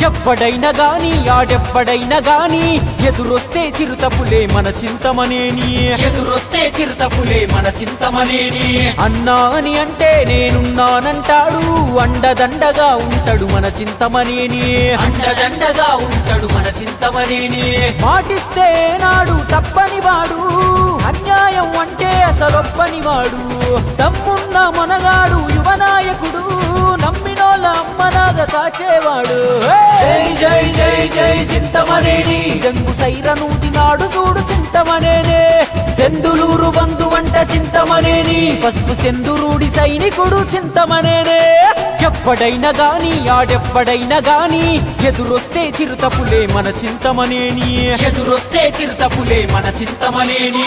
ఎవ్వడైనా గాని ఆడెవ్వడైనా గాని ఎదురొస్తే చిరుతపులే మన చింతమనేని ఎదురొస్తే చిరుతపులే మన చింతమనేని అన్నా అని అంటే నేనున్నానంటాడు అండదండగా ఉంటాడు మన చింతమనేని అండదండగా ఉంటాడు మన చింతమనేని పాటిస్తే నాడు తప్పని వాడు అన్యాయం అంటే అసలొప్పని వాడు తమ్మున్న మనగాడు యువనాయకుడు నమ్మినోళ్ళ అమ్మనాగ కాచేవాడు జై జై జై జై చింతమనేని జంగు సైరనూతి నాడు చూడు చింతమనేనే దెందులూరు బంధు వంట చింతమనేని పసుపు సెందురూడి సైనికుడు చింతమనేనే ఎవ్వడైనా గాని ఆడెవ్వడైనా గాని ఎదురొస్తే చిరుతపులే మన చింతమనేని ఎదురొస్తే చిరుతపులే మన చింతమనేని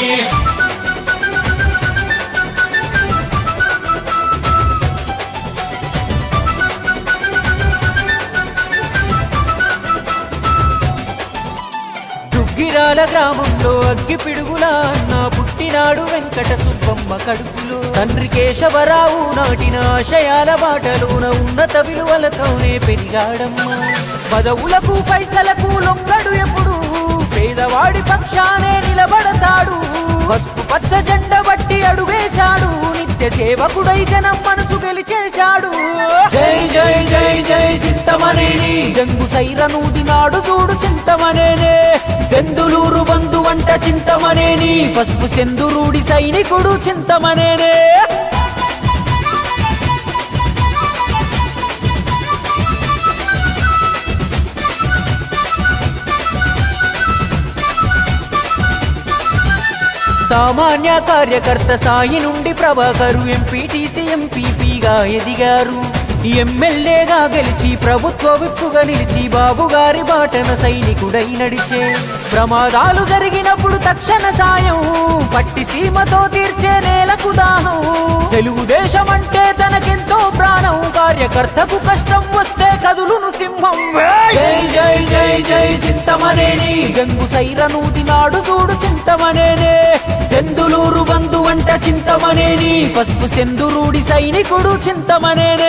దుగ్గిరాల గ్రామంలో అగ్గి పిడుగులా అన్న పుట్టినాడు వెంకట సుబ్బమ్మ కడుపులో తండ్రి కేశవరావు నాటిన ఆశయాల బాటలోన ఉన్నత విలువలతోనే పెరిగాడమ్మ పదవులకు పైసలకు లొంగడు ఎప్పుడు పేదవాడి పక్షానే నిలబడతాడు పసుపు పచ్చ జెండ బట్టి అడుగేశాడు నిత్య సేవకుడై జనం మనసు గెలిచేశాడు జై జై జై జై చింతమనేని జంగు సైరనూది నాడు చూడు చింతమనేనే దెందులూరు బంధు వంట చింతమనేని పసుపు సెందురూడి సైనికుడు చింతమనేనే సామాన్య కార్యకర్త స్థాయి నుండి ప్రభాకరు ఎంపీటీసీ ఎంపీపీగా ఎదిగారు ఎమ్మెల్యేగా గెలిచి ప్రభుత్వ విప్పుగా నిలిచి బాబు గారి బాటన సైనికుడై నడిచే ప్రమాదాలు జరిగినప్పుడు తక్షణ సాయం పట్టి సీమతో తీర్చే నేలకు దాహం తెలుగుదేశం అంటే తనకెంతో ప్రాణం కార్యకర్తకు కష్టం వస్తే కదులును సింహం జై జై జై జై చింతమనేని గంగు సైరనూతి నాడు చూడు చింతమనేనే దెందులూరు బంధు వంట చింతమనేని పసుపు సెందురూడి సైనికుడు చింతమనేనే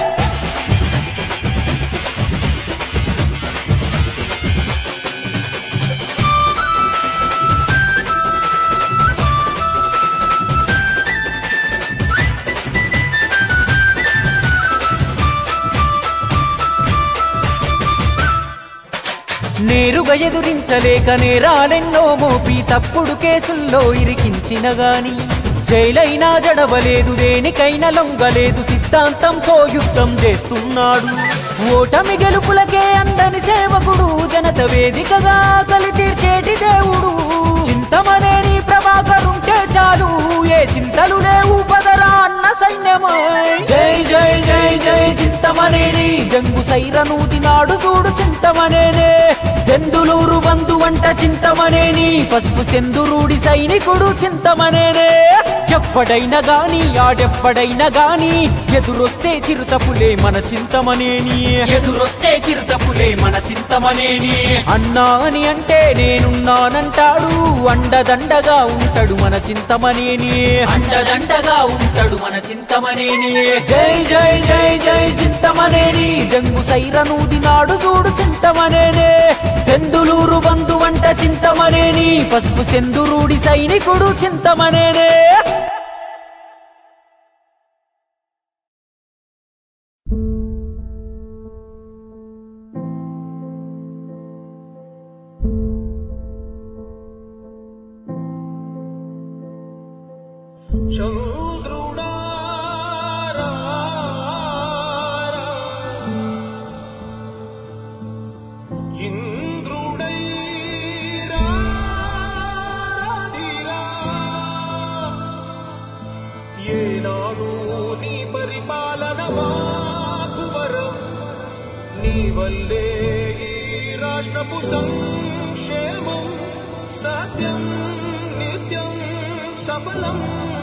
నేరుగా ఎదురించలేక నేరాలెన్నో మోపి తప్పుడు కేసుల్లో ఇరికించిన గాని జైలైనా జడవలేదు దేనికైనా లొంగలేదు సిద్ధాంతంతో యుద్ధం చేస్తున్నాడు ఓటమి గెలుపులకే అందని సేవకుడు జనత వేదికగా కలి తీర్చేటి దేవుడు చింతమనేని ప్రభాకరుంటే చాలు ఏ చింతలు లేవు పదరా అన్న సైన్యమై జై జై జై జై చింతమనేని జంగు సైరనూతి నాడు చూడు చింతమనేనే దెందులూరు బంధు వంట చింతమనేని పసుపు సెందురూడి సైనికుడు చింతమనేనే ఎవ్వడైనా గాని ఆడెవ్వడైనా గాని ఎదురొస్తే చిరుతపులే మన చింతమనేని ఎదురొస్తే చిరుతపులే మన చింతమనేని అన్నా అని అంటే నేనున్నానంటాడు అండదండగా ఉంటాడు మన చింతమనేని అండదండగా ఉంటాడు మన చింతమనేని జై జై జై జై చింతమనేని జంగు సైరనూది నాడు చూడు చింతమనేనే దెందులూరు బంధు వంట చింతమనేని పసుపు సెందురూడి సైనికుడు చింతమనేనే ఏనాడు నీ పరిపాలన మాకు వరం నీ వల్లే ఈ రాష్ట్రపు సంక్షేమం సత్యం నిత్యం సఫలం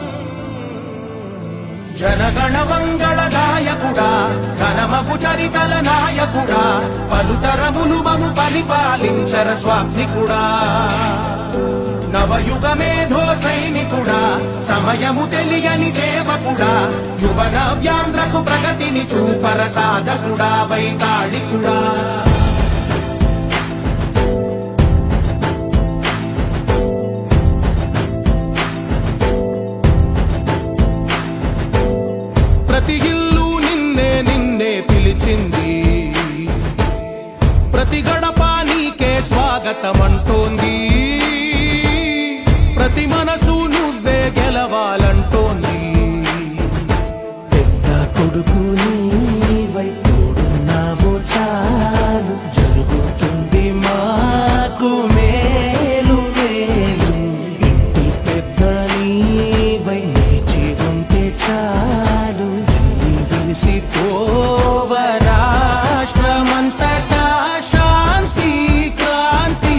జనగణ మంగళ నాయకుడా ఘనమగు చరితల నాయకుడా పలుతరములు మము పరిపాలించర స్వామికుడా నవయుగ మేధో సైనికుడా సమయము తెలియని సేవకుడా యువన వ్యాంధ్రకు ప్రగతిని చూపర సాధకుడా వైతాళికుడా వెలిసింది ప్రతి గడప నీకే స్వాగతమంటోంది ప్రతి మనసు నువ్వే గెలవాలంటోంది పెద్ద కొడుకు నీవై తోడున్నావు చాలు జరుగుతుంది మాకు మేలు మేలు ఇంటి పెద్ద నీవై నిలిచి ఉంటే చాలు వెల్లి విరిసి పోవ రాష్ట్రమంతటా శాంతి క్రాంతి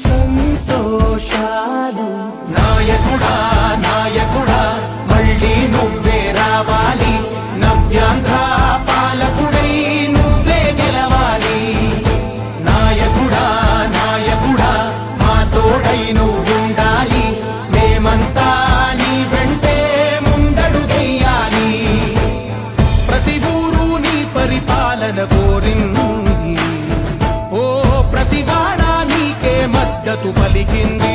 సంతోషాలు నాయకుడా నాయకుడా మళ్ళీ నువ్వే రావాలి నవ్యాంధ్ర పాలకుడై నువ్వే గెలవాలి నాయకుడా నాయకుడా మా తోడై నువ్వుండాలి మేమంతా నీ వెంటే ముందడుగెయ్యాలి ప్రతి ఊరు నీ పరిపాలన కోరింది ఓ ప్రతి వాడ నీకే మద్దతు పలికింది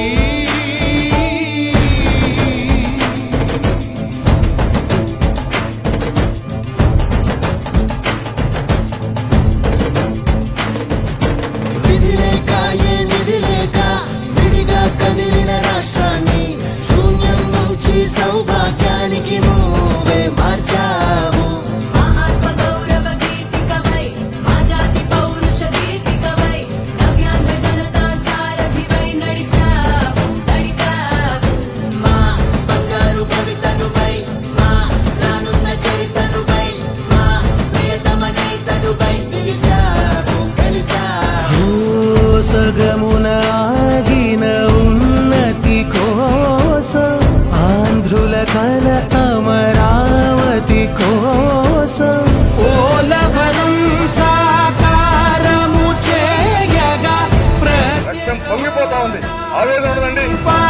విధి లేక ఏ నిధి లేక విడిగా కదిలిన రాష్ట్రాన్ని శూన్యం నుంచి సౌభాగ్యానికి నువ్వే మార్చావు మా ఆత్మ గౌరవ గీతికవై మా జాతి పౌరుష దీపికవై నవ్యాంధ్ర జనతా సారథివై నడిచావు నడిపావు మా బంగారు భవితనువై మా రానున్న చరితనువై మా ప్రియతమ నేతనువై పిలిచావు గెలిచావు సగమున ఆగిన ఉన్నతి కోసం ఆంధ్రుల కల అమరావతి కోసం ఓలవరం సాకారము చేయగా రక్తం పొంగిపోతా ఉంది ఆవేదన ఉండదండి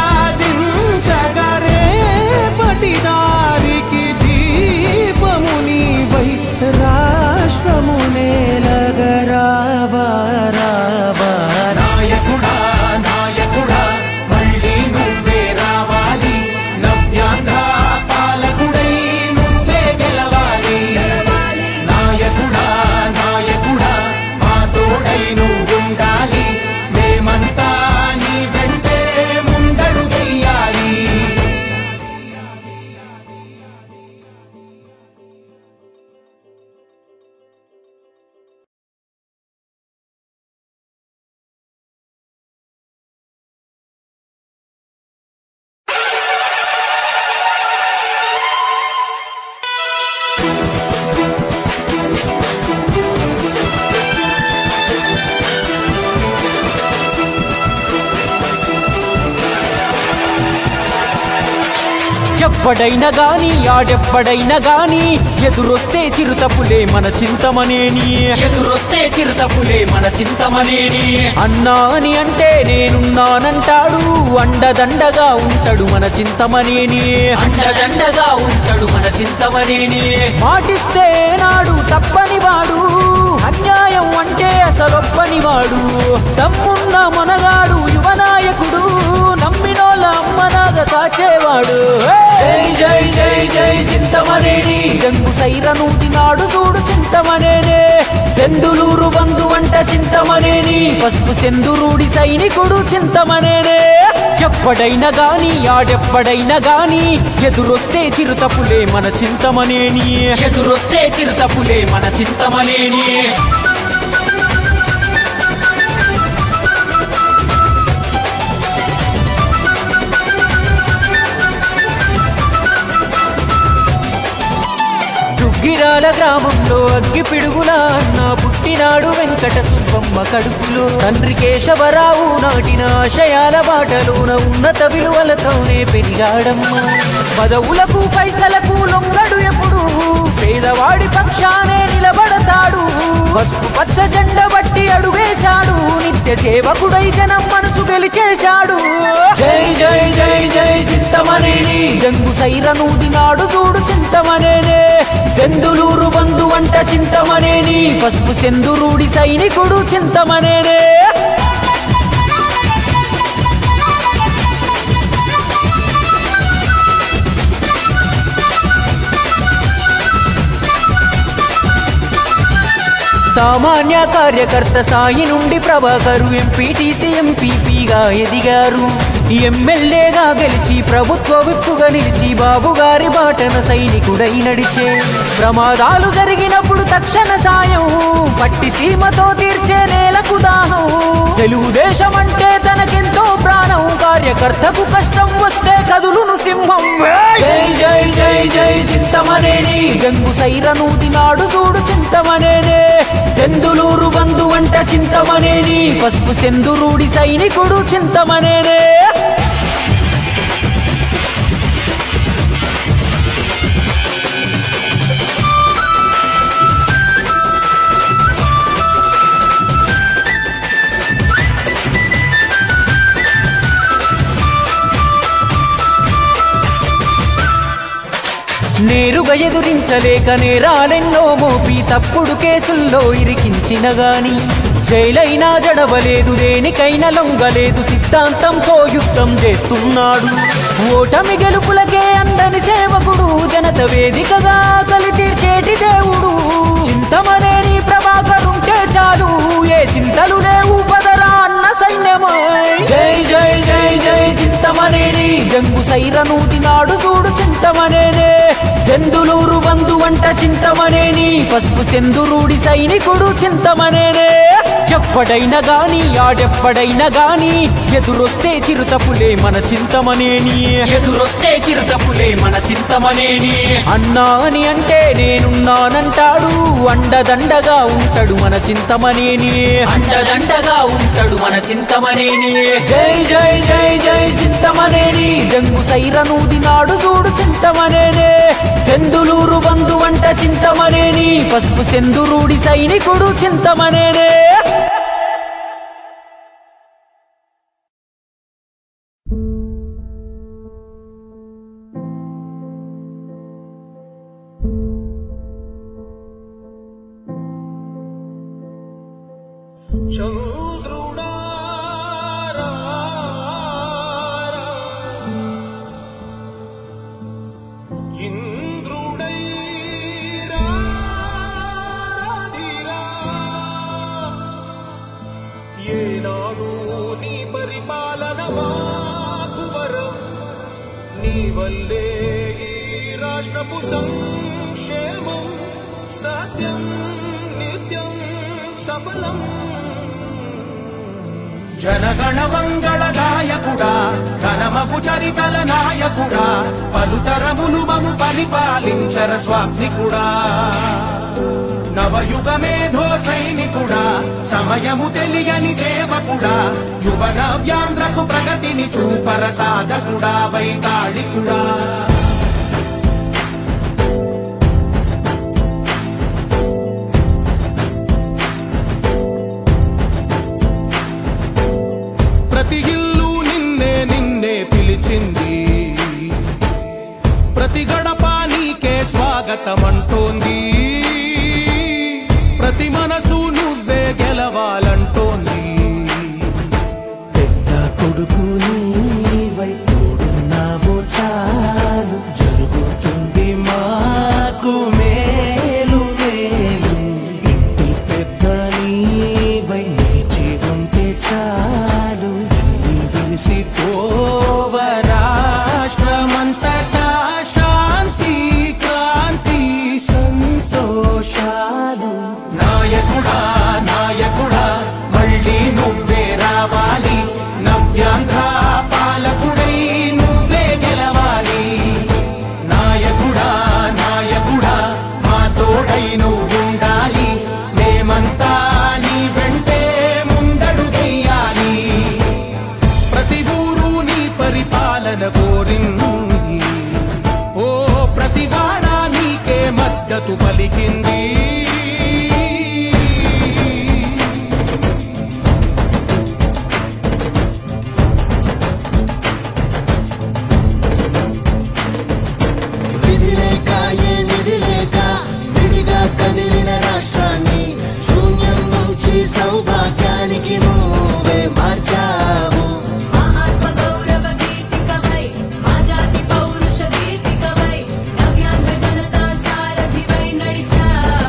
ప్రతిపాదించగరేపటి దారికి దీపము నీవై రాష్ట్రము నేలగరావా రావా నాయకుడా నాయకుడా మళ్ళీ నువ్వే రావాలి నవ్యాంధ్ర పాలకుడై నువ్వే గెలవాలి నాయకుడా నాయకుడా మా తోడై నువ్వుండాలి మేమంతా నీ వెంటే ముందడుగెయ్యాలి ఎవ్వడైనా గాని ఆడెవ్వడైనా గాని ఎదురొస్తే చిరుతపులే మన చింతమనేని ఎదురొస్తే చిరుతపులే మన చింతమనేని అన్నా అని అంటే నేనున్నానంటాడు అండదండగా ఉంటాడు మన చింతమనేని అండదండగా ఉంటాడు మన చింతమనేని మాటిస్తే నాడు తప్పని వాడు అన్యాయం అంటే అసలొప్పని వాడు తమ్మున్న మనగాడు యువనాయకుడు నమ్మినోళ్ళ అమ్మనాగ కాచేవాడు జై జై జై జై చింతమనేని గంగు సైరనూటి నాడు చూడు చింతమనేనే దెందులూరు బంధు వంట చింతమనేని పసుపు సెందురూడి సైనికుడు చింతమనేనే ఎప్పడైనా గాని ఆడెప్పడైనా గాని ఎదురొస్తే చిరుతపులే మన చింతమనేని ఎదురొస్తే చిరుతపులే మన చింతమనేని దుగ్గిరాల గ్రామంలో అగ్గి పిడుగుల అన్న పుట్టినాడు వెంకట సుబ్బమ్మ కడుపులో తండ్రి కేశవరావు నాటిన ఆశయాల బాటలోన ఉన్నత విలువలతోనే పెరిగాడమ్మ పదవులకు పైసలకు లొంగడు ఎప్పుడు పేదవాడి పక్షానే నిలబడతాడు పసుపు పచ్చ జెండ బట్టి అడుగేశాడు నిత్య సేవకుడై జనం మనసు గెలిచేశాడు జై జై జై జై చింతమనేని గంగు సైరనూది నాడు చూడు చింతమనేనే దెందులూరు బంధు వంట చింతమనేని పసుపు సెందురూడి సైనికుడు చింతమనేనే సామాన్య కార్యకర్త స్థాయి నుండి ప్రభాకరు ఎంపీటీసీ ఎంపీపీగా ఎదిగారు ఎమ్మెల్యేగా గెలిచి ప్రభుత్వ విప్పుగా నిలిచి బాబు గారి బాటన సైనికుడై నడిచే ప్రమాదాలు జరిగినప్పుడు తక్షణ సాయం పట్టి సీమతో తీర్చే నేలకు దాహం తెలుగుదేశం అంటే తనకెంతో ప్రాణం కార్యకర్తకు కష్టం వస్తే కదులును సింహం జై జై జై జై చింతమనేని గంగు సైరనూతి నాడు చూడు చింతమనేనే తెందులూరు బంధు వంట చింతమనేని పసుపు సెందురూడి సైనికుడు చింతమనేనే నేరుగా ఎదురించలేక నేరాలెన్నో మోపి తప్పుడు కేసుల్లో ఇరికించిన గాని జైలైనా జడవలేదు దేనికైనా లొంగలేదు సిద్ధాంతంతో యుద్ధం చేస్తున్నాడు ఓటమి గెలుపులకే అందని సేవకుడు జనత వేదికగా కలి తీర్చేటి దేవుడు చింతమనేని ప్రభాకరుంటే చాలు ఏ చింతలు లేవు పదరా అన్న సైన్యమై జై జై జై జై చింతమనేని జంగు సైరనూతి నాడు చూడు చింతమనేనే దెందులూరు బంధు వంట చింతమనేని పసుపు సెందురూడి సైనికుడు చింతమనేనే ఎప్పడైనా గాని ఆడెప్పడైనా గాని ఎదురొస్తే చిరుతపులే మన చింతమనేని ఎదురొస్తే చిరుతపులే మన చింతమనేని అన్నా అని అంటే నేనున్నానంటాడు అండదండగా ఉంటాడు మన చింతమనేని అండదండగా ఉంటాడు మన చింతమనేని జై జై జై జై చింతమనేని జంగు సైరనూది నాడు చూడు చింతమనేనే తెందులూరు బంధు వంట చింతమనేని పసుపు సెందురూడి సైనికుడు చింతమనేనే ఏనాడు నీ పరిపాలన మాకు వరం నీ వల్లే ఈ రాష్ట్రపు సంక్షేమం సత్యం నిత్యం సఫలం జనగణ మంగళ నాయకుడా ఘనమగు చరితల నాయకుడా పలుతరములు మము పరిపాలించర స్వామికుడా నవయుగ మేధో సైనికుడా సమయము తెలియని సేవకుడా యువన వ్యాంధ్రకు ప్రగతిని చూపర సాధకుడా వైతాళికుడా ప్రతి ఇల్లు నిన్నే నిన్నే పిలిచింది ప్రతి గడప నీకే స్వాగతమంటోంది ప్రతి మనసు నువ్వే గెలవాలంటోంది పెద్ద కొడుకు నీవై తోడున్నావు చాలు జరుగుతుంది మాకు మేలు మేలు ఇంటి పెద్ద నీవై నిలిచి ఉంటే చాలు వెళ్ళి వెలిసి పోవ రాష్ట్రమంతటా శాంతి క్రాంతి సంతోషాలు నాయకుడా నాయకుడా మళ్ళీ నువ్వే రావాలి నవ్యాంధ్ర పాలకుడై నువ్వే గెలవాలి నాయకుడా నాయకుడా మా తోడై నువ్వుండాలి మేమంతా నీ వెంటే ముందడుగెయ్యాలి ప్రతి ఊరు నీ పరిపాలన కోరింది ఓ ప్రతి వాడ నీకే మద్దతు పలికింది విధి లేక ఏ నిధి లేక విడిగా కదిలిన రాష్ట్రాన్ని శూన్యం నుంచి సౌభాగ్యానికి నువ్వే మార్చావు మా ఆత్మ గౌరవ గీతికవై మా జాతి పౌరుష దీపికవై నవ్యాంధ్ర జనతా సారథివై నడిచావు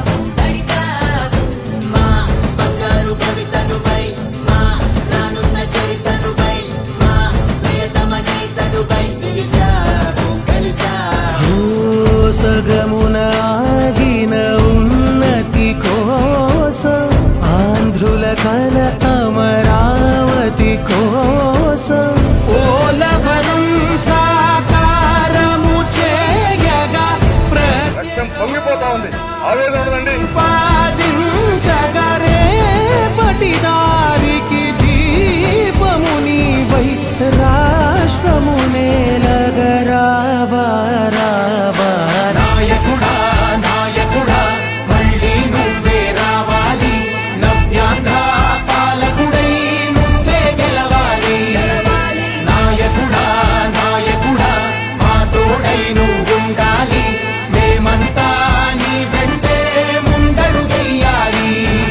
కల అమరావతి కోసం పోలవరం సాకారము చేయగా రక్తం పొంగిపోతా ఉంది ఆవేదన ఉండదండి ప్రతిపాదించగరే పటిదారికి దీపము నీవై రాష్ట్రము నేలగరావా రావా నాయకుడా నాయకుడా మళ్ళీ నువ్వే రావాలి నవ్యాంధ్ర పాలకుడై నువ్వే గెలవాలి నాయకుడా నాయకుడా మా తోడై నువ్వుండాలి మేమంతా నీ వెంటే ముందడుగెయ్యాలి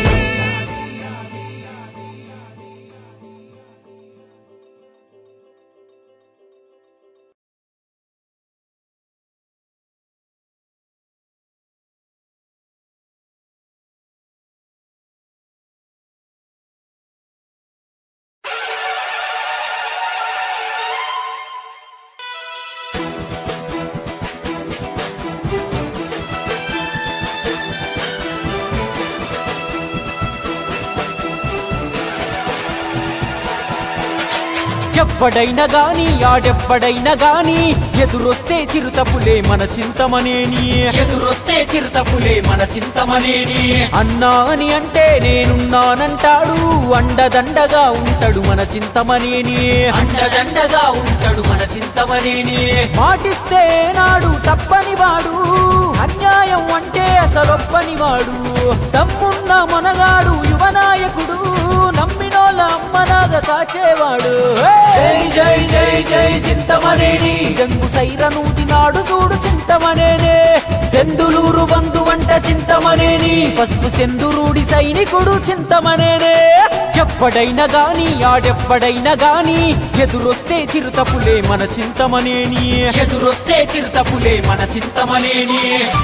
ఎవ్వడైనా గాని ఆడెవ్వడైనా గాని ఎదురొస్తే చిరుతపులే మన చింతమనేని ఎదురొస్తే చిరుతపులే మన చింతమనేని అన్నా అని అంటే నేనున్నానంటాడు అండదండగా ఉంటాడు మన చింతమనేని అండదండగా ఉంటాడు మన చింతమనేని మాటిస్తే నాడు తప్పని వాడు అన్యాయం అంటే అసలొప్పని వాడు తమ్మున్న మనగాడు యువనాయకుడు నమ్మినోళ్ళ అమ్మనాగ కాచేవాడు జై జై జై జై చింతమనేని గంగు సైరనూతి నాడు చూడు చింతమనేనే దెందులూరు బంధు వంట చింతమనేని పసుపు సెందురుడి సైనికుడు చింతమనేనే ఎవ్వడైనా గాని ఆడెవ్వడైనా గాని ఎదురొస్తే చిరుతపులే మన చింతమనేని ఎదురొస్తే చిరుతపులే మన చింతమనేని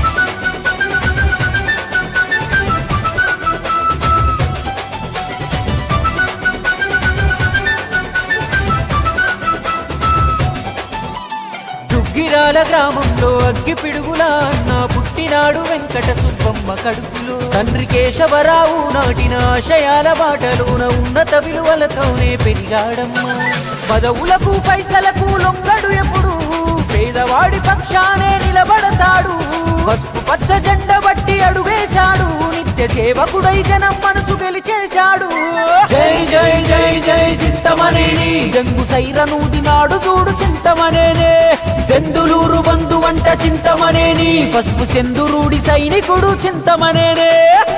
దుగ్గిరాల గ్రామంలో అగ్గి పిడుగుల అన్న పుట్టినాడు వెంకట సుబ్బమ్మ కడుపులో తండ్రి కేశవరావు నాటిన ఆశయాల బాటలోన ఉన్నత విలువలతోనే పెరిగాడమ్మా పదవులకు పైసలకు లొంగడు ఎప్పుడు పేదవాడి పక్షానే నిలబడతాడు పసుపు పచ్చ జెండ బట్టి అడుగేశాడు నిత్య సేవకుడై జనం మనసు గెలిచేశాడు జై జై జై జై చింతమనేని జంగు సైరనూది నాడు చూడు చింతమనేనే దెందులూరు బంధు వంట చింతమనేని పసుపు సెందురుడి సైనికుడు చింతమనేనే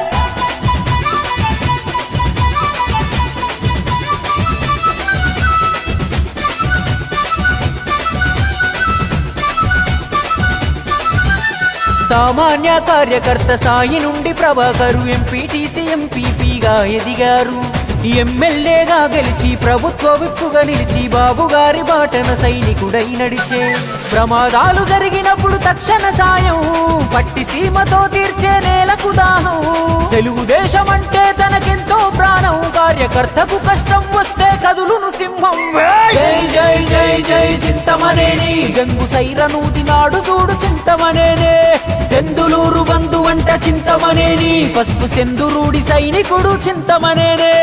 సామాన్య కార్యకర్త స్థాయి నుండి ప్రభాకరు ఎంపీటీసీ ఎంపీపీగా ఎదిగారు ఎమ్మెల్యేగా గెలిచి ప్రభుత్వ విప్పుగా నిలిచి బాబు గారి బాటన సైనికుడై నడిచే ప్రమాదాలు జరిగినప్పుడు తక్షణ సాయం పట్టి సీమతో తీర్చే నేలకు దాహం తెలుగుదేశం అంటే తనకెంతో ప్రాణం కార్యకర్తకు కష్టం వస్తే కదులును సింహం జై జై జై జై చింతమనేని గంగు సైరనూది నాడు చూడు చింతమనేనే దెందులూరు బంధు వంట చింతమనేని పసుపు సెందురుడి సైనికుడు చింతమనేనే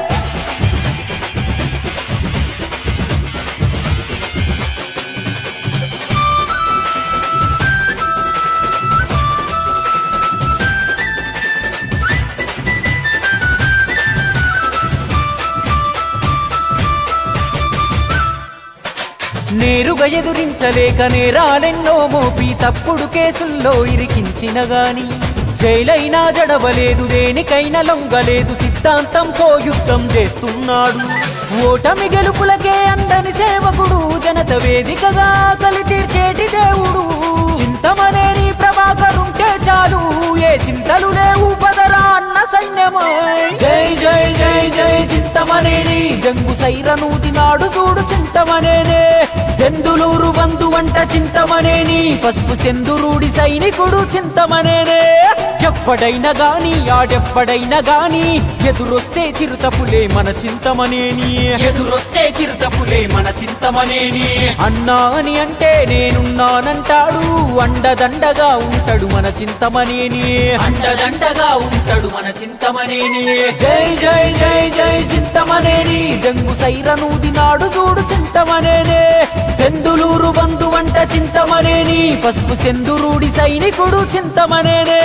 నేరుగా ఎదురించలేక నేరాలెన్నో మోపి తప్పుడు కేసుల్లో ఇరికించిన గాని జైలైనా జడవలేదు దేనికైనా లొంగలేదు సిద్ధాంతంతో యుద్ధం చేస్తున్నాడు ఓటమి గెలుపులకే అందని సేవకుడు జనత వేదికగా కలి తీర్చేటి దేవుడు చింతమనేని ప్రభాకరుంటే చాలు ఏ చింతలు లేవు పదరా అన్న సైన్యమై జై జై జై జై చింత చింతమనేని జంగు సైరనూది నాడు చూడు చింతమనేనే దెందులూరు బంధు వంట చింతమనేని పసుపు సెందురూడి సైనికుడు చింతమనేనే ఎప్పడైనా గాని ఆడెప్పడైనా గాని ఎదురొస్తే చిరుతపులే మన చింతమనేని ఎదురొస్తే చిరుతపులే మన చింతమనేని అన్నా అని అంటే నేనున్నానంటాడు అండదండగా ఉంటాడు మన చింతమనేని అండదండగా ఉంటాడు మన చింతమనేని జై జై జై జై చింతమనేని జంగు సైరనూది నాడు చూడు చింతమనేనే తెందులూరు బంధు వంట చింతమనేని పసుపు సెందురూడి సైనికుడు చింతమనేనే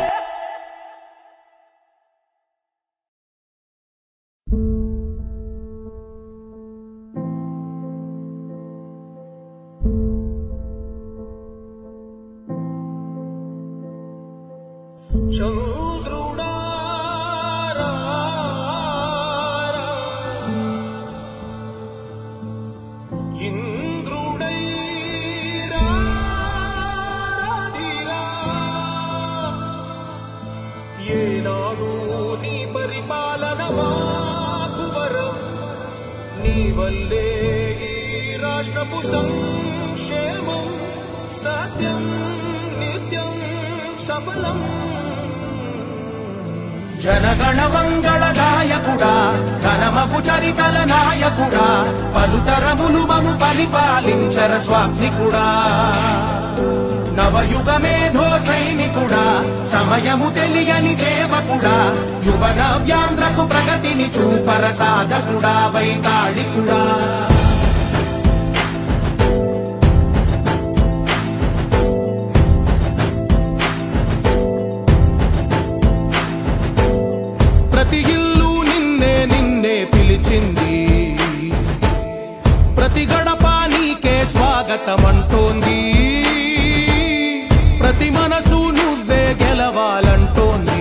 ఏనాడు నీ పరిపాలన మాకు వరం నీ వల్లే ఈ రాష్ట్రపు సంక్షేమం సత్యం నిత్యం సఫలం జనగణ మంగళ గాయకుడా ఘనమగు చరితల నాయకుడా పలుతరములు మము పరిపాలించర స్వామికుడా నవయుగ మేధో సైనికుడా సమయము తెలియని సేవకుడా యువ నవ్యాంధ్రకు ప్రగతిని చూపర సాధకుడా వైతాళికుడా ప్రతి ఇల్లు నిన్నే నిన్నే పిలిచింది ప్రతి గడప నీకే స్వాగతమంటోంది ప్రతి మనసు నువ్వే గెలవాలంటోంది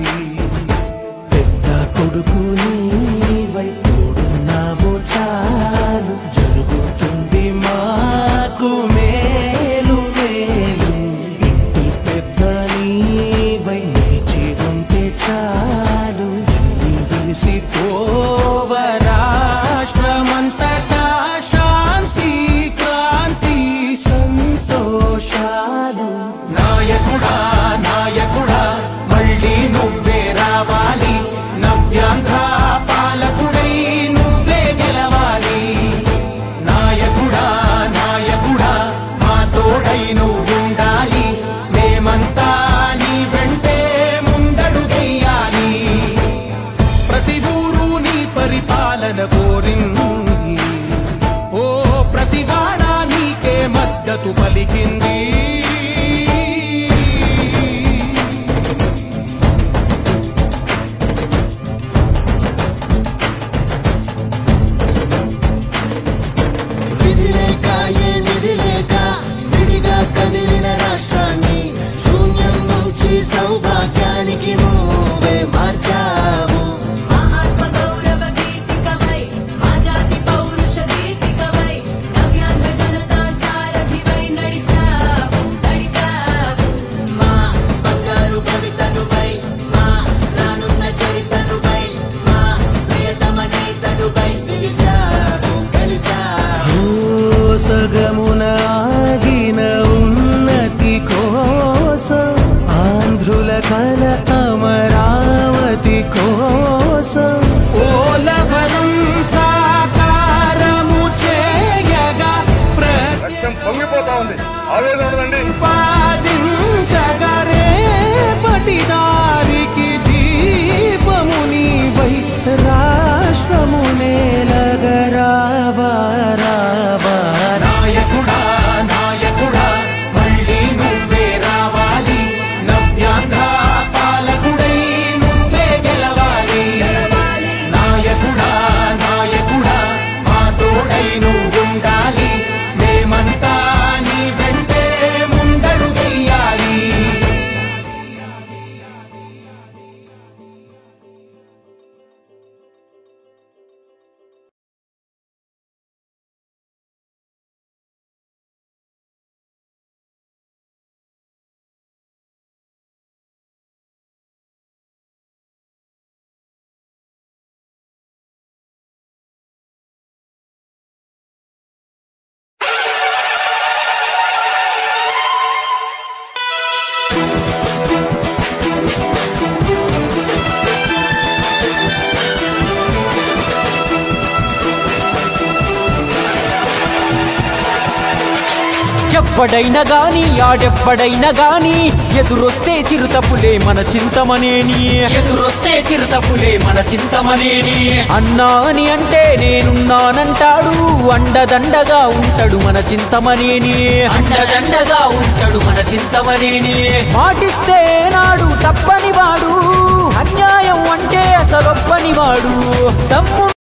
పెద్ద కొడుకు నీవై తోడున్నావు చాలు జరుగుతుంది మాకు మేలు మేలు ఇంటి పెద్ద నీవై నిలిచి ఉంటే చాలు వెళ్ళి వెలిసి ఓవ రాష్ట్రమంతటా శాంతి క్రాంతి సంతోషాలు నాయకుడా నాయకుడా మళ్ళీ నువ్వే రావాలి నవ్యాంధ్ర పాలకుడై నువ్వే గెలవాలి నాయకుడా నాయకుడా మా తోడై నువ్వుండాలి మేమంతా నీ వెంటే ముందడుగెయ్యాలి ప్రతి ఊరు నీ పరిపాలన కోరింది ఓ ప్రతివాడ నీకే మద్దతు పలికింది విధిలేక ఏ నిధిలేక విడిగా కదిలిన రాష్ట్రాన్ని శూన్యం నుంచి సౌభాగ్యానికి నువ్వే మార్చావు మహాత్మ గౌరవ గీతికవై మా జాతి పౌరుష దీపికవై నవ్యాంధ్ర జనతా సారథివై నడిచావు ఎవ్వడైనా గాని ఆడెవ్వడైనా గాని ఎదురొస్తే చిరుతపులే మన చింతమనేని ఎదురొస్తే చిరుతపులే మన చింతమనేని అన్నా అని అంటే నేనున్నానంటాడు అండదండగా ఉంటాడు మన చింతమనేని అండదండగా ఉంటాడు మన చింతమనేని మాటిస్తే నాడు తప్పని వాడు అన్యాయం అంటే అసలొప్పని వాడు తమ్ముడు